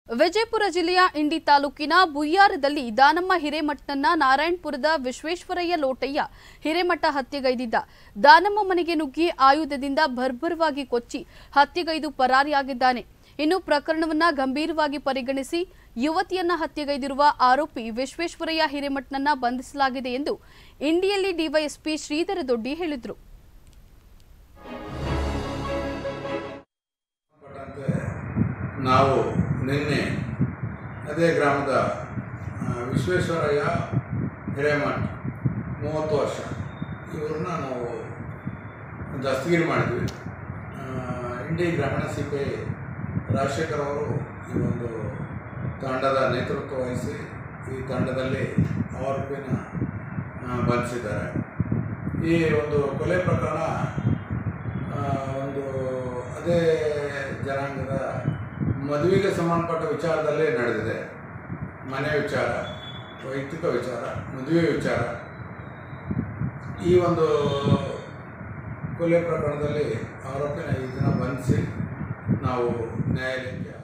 ವಿಜಯಪುರ ಜಿಲ್ಲೆಯ ಇಂಡಿ ತಾಲೂಕಿನ ಬುಯ್ಯಾರದಲ್ಲಿ ದಾನಮ್ಮ ಹಿರೇಮಠನನ್ನ ನಾರಾಯಣಪುರದ ವಿಶ್ವೇಶ್ವರಯ್ಯ ಲೋಟಯ್ಯ ಹಿರೇಮಠ ಹತ್ಯೆಗೈದಿದ್ದ ದಾನಮ್ಮ ಮನೆಗೆ ನುಗ್ಗಿ ಆಯುಧದಿಂದ ಭರ್ಭರವಾಗಿ ಕೊಚ್ಚಿ ಹತ್ಯೆಗೈದು ಪರಾರಿಯಾಗಿದ್ದಾನೆ ಇನ್ನು ಪ್ರಕರಣವನ್ನ ಗಂಭೀರವಾಗಿ ಪರಿಗಣಿಸಿ ಯುವತಿಯನ್ನ ಹತ್ಯೆಗೈದಿರುವ ಆರೋಪಿ ವಿಶ್ವೇಶ್ವರಯ್ಯ ಹಿರೇಮಠನನ್ನ ಬಂಧಿಸಲಾಗಿದೆ ಎಂದು ಇಂಡಿಯಲ್ಲಿ ಡಿವೈಎಸ್ಪಿ ಶ್ರೀಧರ ದೊಡ್ಡಿ ಹೇಳಿದರು ಪಟ್ಟಂತೆ ನಾವು ನಿನ್ನೆ ಅದೇ ಗ್ರಾಮದ ಆ, ವಿಶ್ವೇಶ್ವರಯ್ಯ ಹಿರೇಮಠ್ ಮೂವತ್ತು ವರ್ಷ ಇವ್ರನ್ನ ನಾವು ದಸ್ತಗಿರಿ ಮಾಡಿದ್ವಿ ಆ, ಇಂಡಿ ಗ್ರಾಮೀಣ ಸಿ ಪಿ ಐ ರಾಜಶೇಖರ್ ಅವರು ಈ ಒಂದು ತಂಡದ ನೇತೃತ್ವ ವಹಿಸಿ ಈ ತಂಡದಲ್ಲಿ ಆರೋಪಿನ ಆ, ಬಂಧಿಸಿದ್ದಾರೆ ಈ ಒಂದು ಕೊಲೆ ಪ್ರಕರಣ ಆ, ಒಂದು ಅದೇ ಜನಾಂಗದ ಮದುವೆಗೆ ಸಂಬಂಧಪಟ್ಟ ವಿಚಾರದಲ್ಲೇ ನಡೆದಿದೆ ಮನೆ ವಿಚಾರ ವೈಯಕ್ತಿಕ ವಿಚಾರ ಮದುವೆ ವಿಚಾರ ಈ ಒಂದು ಕೊಲೆ ಪ್ರಕರಣದಲ್ಲಿ ಆರೋಪಿನ ಈ ದಿನ ಬಂಧಿಸಿ ನಾವು ನ್ಯಾಯಾಲಯಕ್ಕೆ